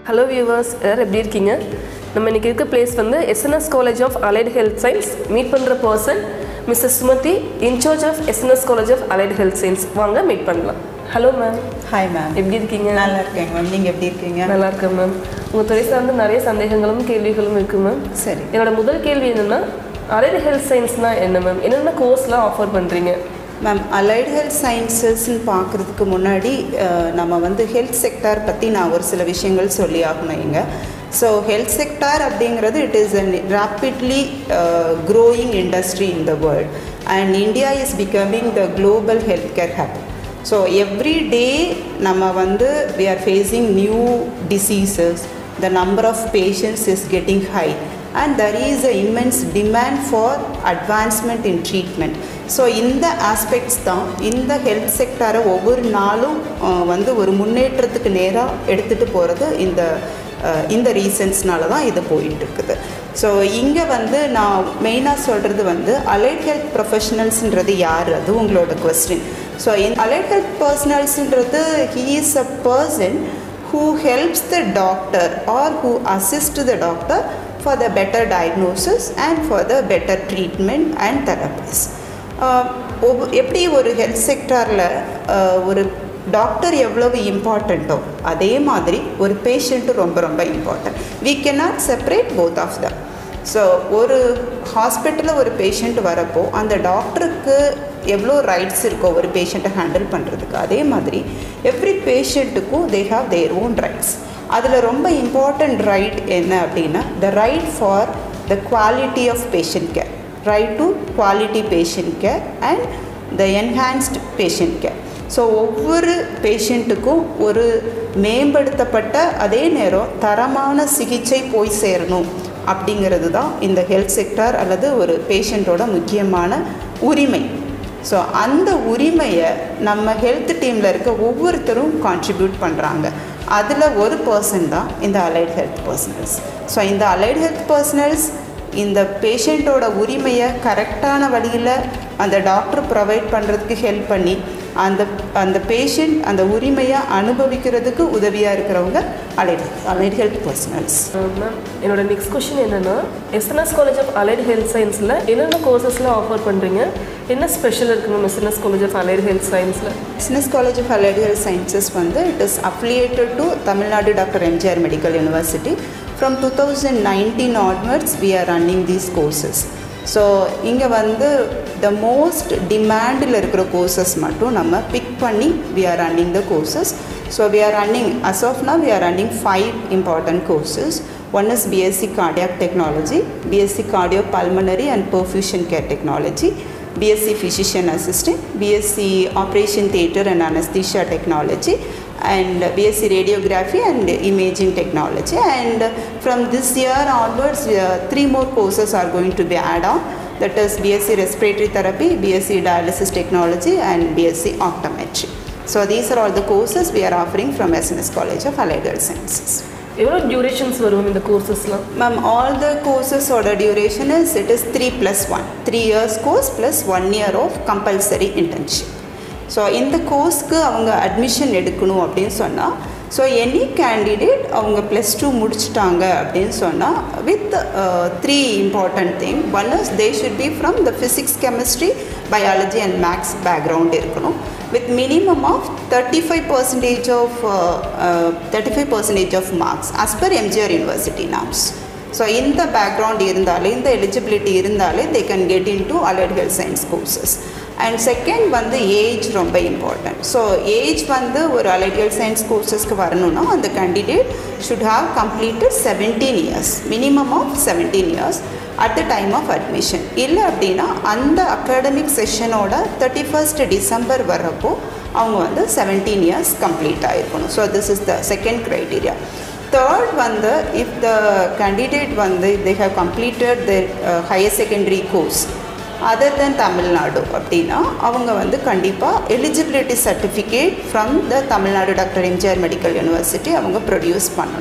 Hello viewers எல்லாரும் எப்படி இருக்கீங்க நம்ம இன்னைக்கு இருக்க பிளேஸ் வந்து SNS college of allied health science meet பண்ணுற person Mrs Sumathi incharge of SNS college of allied health science வாங்க மீட் பண்ணலாம் ஹலோ மேம் ஹாய் மேம் எப்படி இருக்கீங்க நல்லா இருக்கேங்க மேம் நீங்கள் எப்படி இருக்கீங்க நல்லா இருக்கேன் மேம் உங்கள் துறை சார்ந்து நிறைய சந்தேகங்களும் கேள்விகளும் இருக்குது மேம் சரி என்னோட முதல் கேள்வி என்னென்னா அலைடு ஹெல்த் சயின்ஸ்னால் என்ன மேம் என்னென்ன கோர்ஸ்லாம் ஆஃபர் பண்ணுறீங்க மேம் அலைடு ஹெல்த் சயின்சஸ்ன்னு பார்க்குறதுக்கு முன்னாடி அஹ், நம்ம வந்து ஹெல்த் செக்டார் பற்றி நான் ஒரு சில விஷயங்கள் சொல்லி ஆகணும் இங்கே ஸோ ஹெல்த் செக்டார் அப்படிங்கிறது it is an rapidly growing industry in the world and India is becoming the global health care hub so every day நம்ம வந்து we are facing new diseases the number of patients is getting high and there is a immense demand for advancement in treatment so இந்த aspects தான் இந்த health செக்டாரை ஒவ்வொரு நாளும் அஹ், வந்து ஒரு முன்னேற்றத்துக்கு நேராக எடுத்துகிட்டு போகிறது இந்த அஹ், இந்த ரீசன்ஸ்னால தான் இது போயிட்டு இருக்குது ஸோ இங்கே வந்து நான் மெயினாக சொல்கிறது வந்து அலைட் ஹெல்த் ப்ரொஃபஷனல்ஸ்ன்றது யார் அது உங்களோட question so in allied health பர்சனல்ஸ்ன்றது he is a person who helps the doctor or who assists the doctor for the better diagnosis and for the better treatment and therapies. ஆஹ் ஒவ்வொ- எப்படி ஒரு health செக்டாரில் ஒரு டாக்டர் எவ்வளவு இம்பார்ட்டண்ட்டோ அதே மாதிரி ஒரு பேஷண்ட்டும் ரொம்ப ரொம்ப important we cannot separate both of them so ஒரு ஹாஸ்பிட்டலில் ஒரு பேஷண்ட் வரப்போ அந்த டாக்டருக்கு எவ்வளோ ரைட்ஸ் இருக்கோ ஒரு பேஷண்ட்டை ஹேண்டில் பண்ணுறதுக்கு அதே மாதிரி எவ்ரி பேஷண்ட்டுக்கும் they have their own rights அதில் ரொம்ப இம்பார்ட்டண்ட் ரைட் என்ன அப்படின்னா the right for the quality of patient care right to quality patient care and the enhanced patient care so ஒவ்வொரு பேஷண்ட்டுக்கும் ஒரு மேம்படுத்தப்பட்ட அதே நேரம் தரமான சிகிச்சை போய் சேரணும் அப்படிங்கிறது தான் இந்த ஹெல்த் செக்டார் அல்லது ஒரு பேஷண்ட்டோட முக்கியமான உரிமை ஸோ அந்த உரிமையை நம்ம ஹெல்த் டீமில் இருக்க ஒவ்வொருத்தரும் கான்ட்ரிபியூட் பண்ணுறாங்க அதில் ஒரு பர்சன் தான் இந்த அலைட் ஹெல்த் பர்சனல்ஸ் ஸோ இந்த அலைட் ஹெல்த் பர்சனல்ஸ் இந்த பேஷண்ட்டோட உரிமையை கரெக்டான வழியில் அந்த டாக்டர் ப்ரொவைட் பண்ணுறதுக்கு ஹெல்ப் பண்ணி அந்த அந்த பேஷண்ட் அந்த உரிமையை அனுபவிக்கிறதுக்கு உதவியாக இருக்கிறவங்க allied allied health personnels ma'am என்னோட நெக்ஸ்ட் கொஷின் என்னென்னா SNS college of allied health சயின்ஸில் என்னென்ன கோர்சஸ்லாம் ஆஃபர் பண்ணுறீங்க என்ன ஸ்பெஷல் இருக்குது ma'am SNS college of allied health சயின்ஸில் business college of allied health sciences வந்து it is affiliated to Tamil Nadu doctor MGR medical university from two thousand nineteen onwards we are running these courses so இங்கே வந்து the most டிமாண்டில் இருக்கிற courses மட்டும் நம்ம pick பண்ணி we are running the courses so we are running as of now we are running five important courses one is bsc cardiac technology bsc cardiopulmonary and perfusion care technology bsc physician assistant bsc operation theatre and anesthesia technology and bsc radiography and imaging technology and from this year onwards uh, three more courses are going to be add on that is bsc respiratory therapy bsc dialysis technology and bsc optometry so these are all the courses we are offering from sns college of allied health sciences எவ்வளோ durations வரும் இந்த கோர்சஸ்லாம் Ma'am, all the courses order duration is it is 3 plus 1. 3 years course plus 1 year of compulsory internship. So இந்த கோர்ஸ்க்கு அவங்க admission எடுக்கணும் அப்படின்னு சொன்னால் ஸோ எனி கேண்டிடேட் அவங்க ப்ளஸ் டூ முடிச்சிட்டாங்க அப்படின்னு சொன்னால் with three important thing one is they should be from the physics chemistry biology and maths background இருக்கணும் with minimum of thirty five percentage of thirty five percentage of marks as per MGR university norms so இந்த background இருந்தாலே இந்த eligibility இருந்தாலே they can get into allied health science courses and second வந்து age ரொம்ப important so age வந்து ஒரு allied health science கோர்சஸ்க்கு வரணும்னா அந்த candidate should have completed seventeen years minimum of seventeen years at the time of admission இல்லை அப்படின்னா அந்த அகாடமிக் செஷனோட தேர்ட்டி ஃபர்ஸ்ட் டிசம்பர் வர்றப்போ அவங்க வந்து செவன்டீன் இயர்ஸ் கம்ப்ளீட் ஆகிருக்கணும் so this is the second criteria third வந்து இஃப் த கேண்டிடேட் வந்து they have completed the higher secondary course other than Tamil Nadu அப்படின்னா அவங்க வந்து கண்டிப்பாக eligibility certificate from the Tamil Nadu doctor MGR medical university அவங்க ப்ரொடியூஸ் பண்ணணும்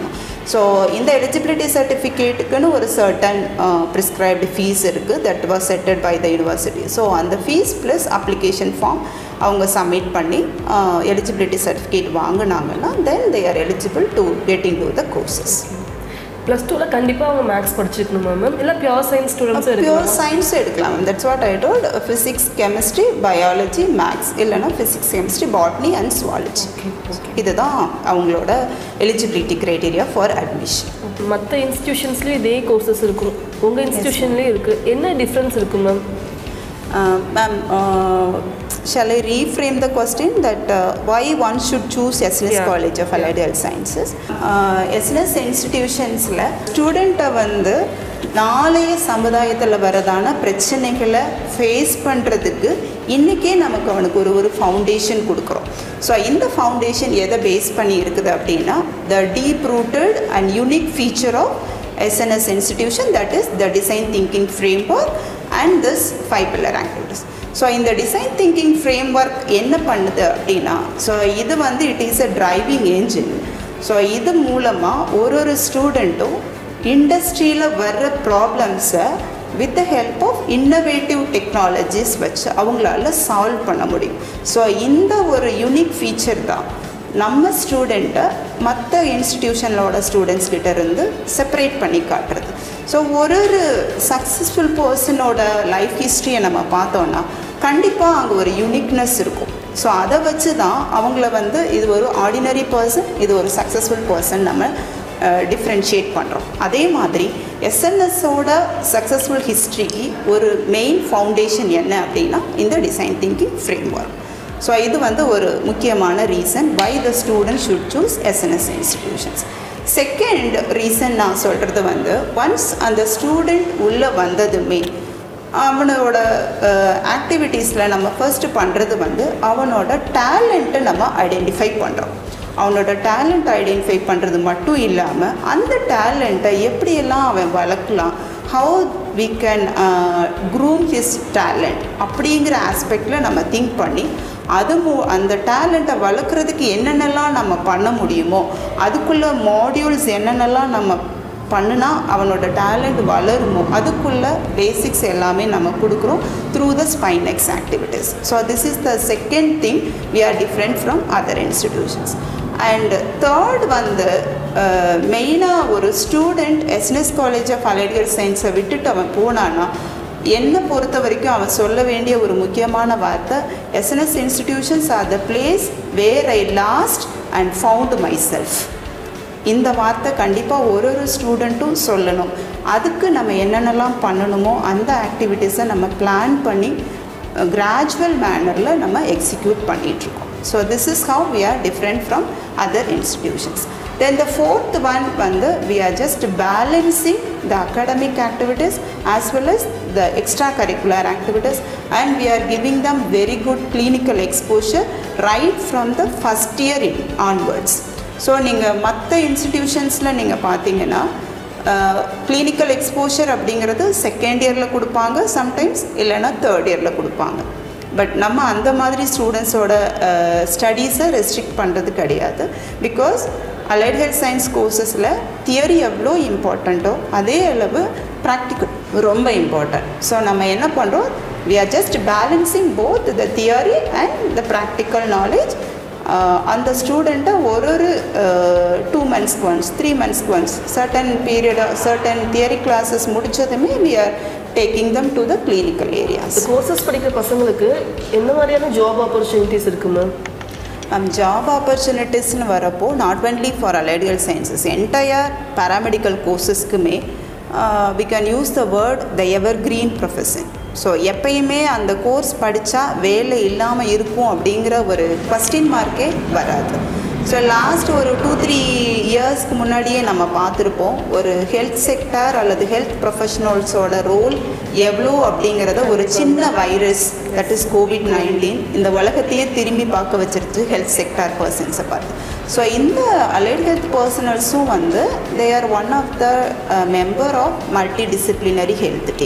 ஸோ இந்த எலிஜிபிலிட்டி சர்டிஃபிகேட்டுக்குன்னு ஒரு சர்டன் ப்ரிஸ்கிரைப்டு ஃபீஸ் இருக்குது that was setted by the university so அந்த ஃபீஸ் ப்ளஸ் அப்ளிகேஷன் ஃபார்ம் அவங்க சப்மிட் பண்ணி எலிஜிபிலிட்டி சர்டிஃபிகேட் வாங்கினாங்கன்னா then they are eligible to getting to the courses plus டூவில் கண்டிப்பாக அவங்க மேக்ஸ் படிச்சிருக்கணுமா மேம் இல்லை பியூர் சயின்ஸ் ஸ்டூடெண்ட்ஸும் பியூர் இருக்கலாம் சயின்ஸ் எடுக்கலாம் that's what I told physics chemistry biology maths இல்லைன்னா physics chemistry botany and zoology இதுதான் அவங்களோட எலிஜிபிலிட்டி க்ரைட்டீரியா ஃபார் அட்மிஷன் மற்ற இன்ஸ்டிடியூஷன்ஸ்லேயும் இதே கோர்சஸ் இருக்கும் உங்கள் இன்ஸ்டிடியூஷன்லேயும் இருக்குது என்ன டிஃப்ரென்ஸ் இருக்கும் ma'am ma'am shall I reframe the question that uh, why one should choose SNS Yeah. College of Allied Health Sciences? Uh, SNS இன்ஸ்டிடியூஷன்ஸில் ஸ்டூடெண்ட்டை வந்து நாளைய சமுதாயத்தில் வரதான பிரச்சனைகளை ஃபேஸ் பண்ணுறதுக்கு இன்றைக்கே நமக்கு அவனுக்கு ஒரு ஒரு ஃபவுண்டேஷன் கொடுக்குறோம் ஸோ இந்த ஃபவுண்டேஷன் எதை பேஸ் பண்ணி இருக்குது அப்படின்னா the deep rooted and unique feature of SNS institution that is the design thinking framework and this five pillar activities. So இந்த டிசைன் திங்கிங் ஃப்ரேம் ஒர்க் என்ன பண்ணுது அப்படின்னா ஸோ இது வந்து it is a driving engine so இது மூலமாக ஒரு ஒரு ஸ்டூடெண்ட்டும் இண்டஸ்ட்ரியில் வர்ற ப்ராப்ளம்ஸை with the help of innovative technologies வச்சு அவங்களால சால்வ் பண்ண முடியும் ஸோ இந்த ஒரு யூனிக் ஃபீச்சர் தான் நம்ம ஸ்டூடெண்ட்டை மற்ற இன்ஸ்டிடியூஷனோட ஸ்டூடெண்ட்ஸ் கிட்ட இருந்து செப்பரேட் பண்ணி காட்டுறது ஸோ ஒரு ஒரு சக்ஸஸ்ஃபுல் பர்சனோட லைஃப் ஹிஸ்ட்ரியை நம்ம பார்த்தோன்னா கண்டிப்பாக அங்கே ஒரு யூனிக்னஸ் இருக்கும் ஸோ அதை வச்சு தான் அவங்கள வந்து இது ஒரு ஆர்டினரி பர்சன் இது ஒரு சக்ஸஸ்ஃபுல் பர்சன் நம்ம டிஃப்ரென்ஷியேட் பண்ணுறோம் அதே மாதிரி எஸ்என்எஸோட சக்ஸஸ்ஃபுல் ஹிஸ்ட்ரிக்கு ஒரு மெயின் ஃபவுண்டேஷன் என்ன அப்படின்னா இந்த design thinking framework so இது வந்து ஒரு முக்கியமான reason why the student should choose SNS institutions second reason நான் சொல்கிறது வந்து ஒன்ஸ் அந்த ஸ்டூடெண்ட் உள்ளே வந்ததுமே அவனோட ஆக்டிவிட்டீஸில் நம்ம ஃபர்ஸ்ட் பண்ணுறது வந்து அவனோட டேலண்ட்டை நம்ம ஐடென்டிஃபை பண்ணுறோம் அவனோட டேலண்ட் ஐடென்டிஃபை பண்ணுறது மட்டும் இல்லாமல் அந்த டேலண்ட்டை எப்படியெல்லாம் அவன் வளர்க்கலாம் how we can groom his talent அப்படிங்கிற ஆஸ்பெக்டில் நம்ம திங்க் பண்ணி அது மூ அந்த டேலண்ட்டை வளர்க்குறதுக்கு என்னென்னலாம் நம்ம பண்ண முடியுமோ அதுக்குள்ள மாடியூல்ஸ் என்னென்னலாம் நம்ம பண்ணுனா அவனோட டேலண்ட் வளருமோ அதுக்குள்ள பேசிக்ஸ் எல்லாமே நம்ம கொடுக்குறோம் through the spinex activities so this is the second thing we are different from other institutions and third வந்து மெயினாக ஒரு student SNS college of allied சயின்ஸை விட்டுட்டு அவன் போனான்னா என்னை பொறுத்த வரைக்கும் அவன் சொல்ல வேண்டிய ஒரு முக்கியமான வார்த்தை SNS institutions are the place where I lost and found myself இந்த வார்த்தை கண்டிப்பாக ஒரு ஒரு ஸ்டூடெண்ட்டும் சொல்லணும் அதுக்கு நம்ம என்னென்னலாம் பண்ணணுமோ அந்த ஆக்டிவிட்டீஸை நம்ம பிளான் பண்ணி கிராஜுவல் மேனரில் நம்ம எக்ஸிக்யூட் பண்ணிகிட்ருக்கோம் so this is how we are different from other institutions then the fourth one வந்து we are just balancing the academic activities as well as the extra curricular activities and we are giving them very good clinical exposure right from the first year in onwards so நீங்கள் மற்ற இன்ஸ்டிடியூஷன்ஸில் நீங்கள் பார்த்தீங்கன்னா clinical exposure அப்படிங்கிறது second இயரில் கொடுப்பாங்க sometimes இல்லைன்னா third இயரில் கொடுப்பாங்க பட் நம்ம அந்த மாதிரி ஸ்டூடெண்ட்ஸோட ஸ்டடீஸை ரெஸ்ட்ரிக்ட் பண்ணுறது கிடையாது பிகாஸ் அலைட் ஹெல்த் சயின்ஸ் கோர்சஸில் தியரி எவ்வளோ இம்பார்ட்டண்ட்டோ அதே அளவு ப்ராக்டிக்கல் ரொம்ப இம்பார்ட்டன்ட் ஸோ நம்ம என்ன பண்ணுறோம் we are just balancing both the theory and the practical knowledge அந்த ஸ்டூடெண்ட்டை ஒரு ஒரு டூ மந்த்ஸ்க்கு ஒன்ஸ் த்ரீ மந்த்ஸ்க்கு once certain period certain theory classes முடித்ததுமே we are taking them to the clinical areas இந்த கோர்சஸ் படிக்கிற பசங்களுக்கு என்ன மாதிரியான ஜாப் ஆப்பர்ச்சுனிட்டிஸ் இருக்கு மேம் மேம் ஜாப் ஆப்பர்ச்சுனிட்டிஸ்னு வரப்போ not only for allied sciences entire paramedical கோர்சஸ்க்குமே we can use the word the evergreen profession so எப்பயுமே அந்த கோர்ஸ் படித்தா வேலை இல்லாமல் இருக்கும் அப்படிங்கிற ஒரு கொஸ்டின் மார்க்கே வராது ஸோ லாஸ்ட் ஒரு டூ த்ரீ இயர்ஸ்க்கு முன்னாடியே நம்ம பார்த்துருப்போம் ஒரு ஹெல்த் செக்டார் அல்லது ஹெல்த் ப்ரொஃபஷனல்ஸோட ரோல் எவ்வளோ அப்படிங்கிறத ஒரு சின்ன virus that is COVID nineteen இந்த உலகத்தையே திரும்பி பார்க்க வச்சிருச்சு ஹெல்த் செக்டார் பர்சன்ஸை பார்த்து ஸோ இந்த அலைட் ஹெல்த் பர்சனல்ஸும் வந்து they are one of the member of multidisciplinary health team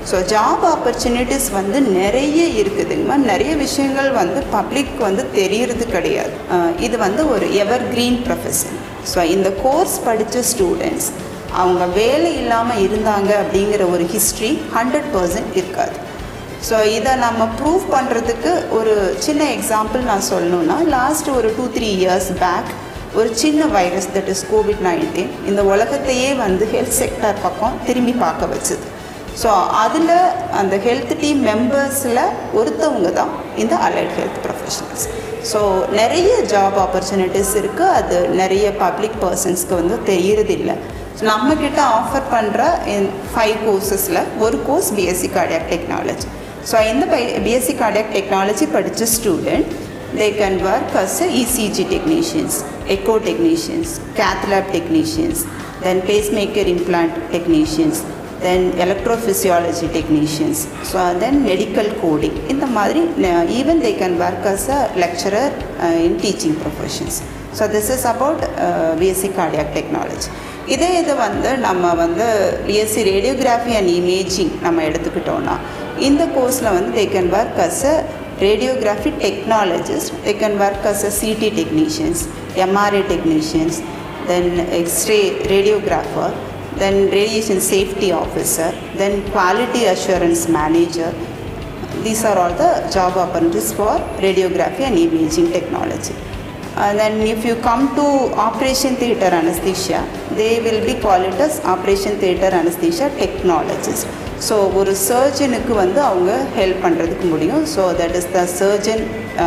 so job opportunities வந்து நிறைய இருக்குதுங்கம்மா நிறைய விஷயங்கள் வந்து பப்ளிக் வந்து தெரியறது கிடையாது அஹ் இது வந்து ஒரு எவர் கிரீன் ப்ரொஃபஷன் ஸோ இந்த கோர்ஸ் படித்த ஸ்டூடெண்ட்ஸ் அவங்க வேலை இல்லாமல் இருந்தாங்க அப்படிங்கிற ஒரு ஹிஸ்ட்ரி ஹண்ட்ரட் பர்சன்ட் இருக்காது ஸோ இதை நம்ம ப்ரூவ் பண்ணுறதுக்கு ஒரு சின்ன எக்ஸாம்பிள் நான் சொல்லணுன்னா லாஸ்ட் ஒரு டூ த்ரீ இயர்ஸ் பேக் ஒரு சின்ன virus that is COVID nineteen இந்த உலகத்தையே வந்து ஹெல்த் செக்டர் பக்கம் திரும்பி பார்க்க வச்சுது ஸோ அதில் அந்த ஹெல்த் டீம் மெம்பர்ஸில் ஒருத்தவங்க தான் இந்த அலைட் ஹெல்த் ப்ரொஃபஷனல்ஸ் ஸோ நிறைய ஜாப் ஆப்பர்ச்சுனிட்டிஸ் இருக்குது அது நிறைய பப்ளிக் பர்சன்ஸ்க்கு வந்து தெரியறதில்லை ஸோ நம்மக்கிட்ட ஆஃபர் பண்ணுற ஃபைவ் கோர்சஸில் ஒரு course BSc cardiac technology so இந்த பிஎஸ்சி கார்டியாக் டெக்னாலஜி படித்த student they can work as a ECG technicians, echo technicians, cath lab technicians, then pacemaker implant technicians, then electrophysiology technicians, so then medical coding. இந்த மாதிரி uh, even they can work as a lecturer uh, in teaching professions. So this is about uh, BSc cardiac technology. இதே இது வந்து நம்ம வந்து BSc radiography and imaging நம்ம எடுத்துக்கிட்டோம்னா இந்த கோர்ஸில் வந்து they can work as a radiography technologists they can work as a ct technicians mra technicians then x-ray radiographer then radiation safety officer then quality assurance manager these are all the job opportunities for radiography and imaging technology and then if you come to operation theatre anesthesia they will be called as operation theatre anesthesia technologist so ஒரு சர்ஜனுக்கு வந்து அவங்க help பண்ணுறதுக்கு முடியும் so that is the surgeon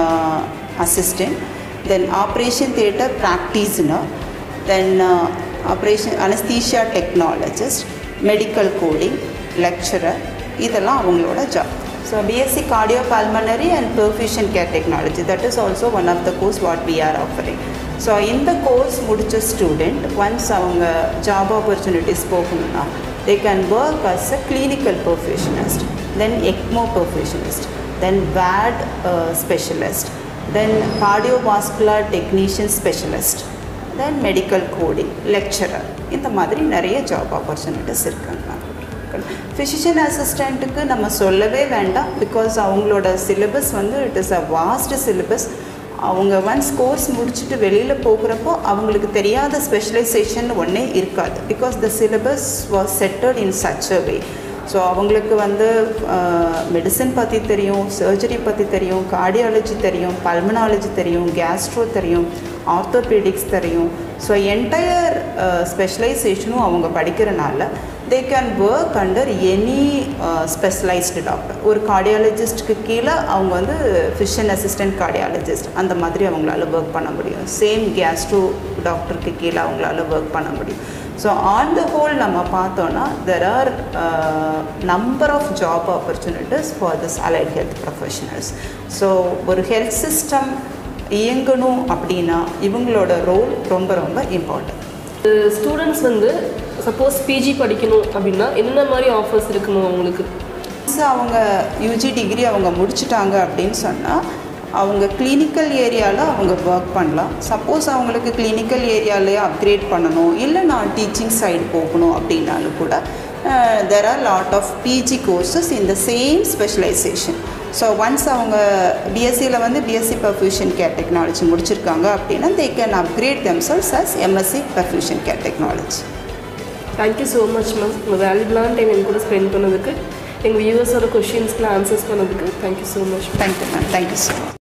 assistant then operation theatre practitioner then operation anaesthesia technologist medical coding lecturer இதெல்லாம் அவங்களோட job so BSc cardio pulmonary and perfusion care technology that is also one of the course what we are offering so இந்த கோர்ஸ் முடித்த student once அவங்க job opportunities போகணும்னா they can work as a clinical perfusionist, then ECMO perfusionist, then VAD uh, specialist, then cardiovascular technician specialist, then medical coding, lecturer. இந்த மாதிரி நிறைய job opportunities இருக்குங்க physician அசிஸ்டண்ட்டுக்கு நம்ம சொல்லவே வேண்டாம் பிகாஸ் அவங்களோட சிலபஸ் வந்து it is a vast syllabus அவங்க ஒன்ஸ் கோர்ஸ் முடிச்சுட்டு வெளியில் போகிறப்போ அவங்களுக்கு தெரியாத ஸ்பெஷலைசேஷன் ஒன்றே இருக்காது because the syllabus was setted in such a way so அவங்களுக்கு வந்து மெடிசன் பற்றி தெரியும் சர்ஜரி பற்றி தெரியும் கார்டியாலஜி தெரியும் பல்மனாலஜி தெரியும் கேஸ்ட்ரோ தெரியும் ஆர்த்தோபீடிக்ஸ் தெரியும் ஸோ என்டையர் ஸ்பெஷலைசேஷனும் அவங்க படிக்கிறனால they can work under any specialised doctor ஒரு கார்டியாலஜிஸ்ட்டுக்கு கீழே அவங்க வந்து ஃபிஷன் அசிஸ்டன்ட் கார்டியாலஜிஸ்ட் அந்த மாதிரி அவங்களால ஒர்க் பண்ண முடியும் சேம் கேஸ்ட்ரோ டாக்டருக்கு கீழே அவங்களால ஒர்க் பண்ண முடியும் ஸோ ஆன் த ஹோல் நம்ம பார்த்தோன்னா there are number of job opportunities for this allied health professionals so ஒரு ஹெல்த் சிஸ்டம் இயங்கணும் அப்படின்னா இவங்களோட ரோல் ரொம்ப ரொம்ப இம்பார்ட்டன்ட் ஸ்டூடெண்ட்ஸ் வந்து சப்போஸ் பிஜி படிக்கணும் அப்படின்னா என்னென்ன மாதிரி ஆஃபர்ஸ் இருக்குமோ அவங்களுக்கு ஒன்ஸ் அவங்க யூஜி டிகிரி அவங்க முடிச்சிட்டாங்க அப்படின்னு சொன்னால் அவங்க கிளினிக்கல் ஏரியாவில் அவங்க ஒர்க் பண்ணலாம் சப்போஸ் அவங்களுக்கு கிளினிக்கல் ஏரியாலேயே அப்கிரேட் பண்ணணும் இல்லை நான் டீச்சிங் சைடு போகணும் அப்படின்னாலும் கூட there are lot of PG courses இந்த சேம் ஸ்பெஷலைசேஷன் ஸோ ஒன்ஸ் அவங்க பிஎஸ்சியில் வந்து பிஎஸ்சி பர்ஃபியூஷன் கேர் டெக்னாலஜி முடிச்சிருக்காங்க அப்படின்னா they can upgrade themselves as MSc perfusion care technology thank you so much ma'am உங்கள் வேல்யூபிளான டைம் என் கூட ஸ்பெண்ட் பண்ணதுக்கு எங்கள் வியூவர்ஸோட கொஷின்ஸ்க்குலாம் ஆன்சர்ஸ் பண்ணதுக்கு thank you so much thank you ma'am thank you so much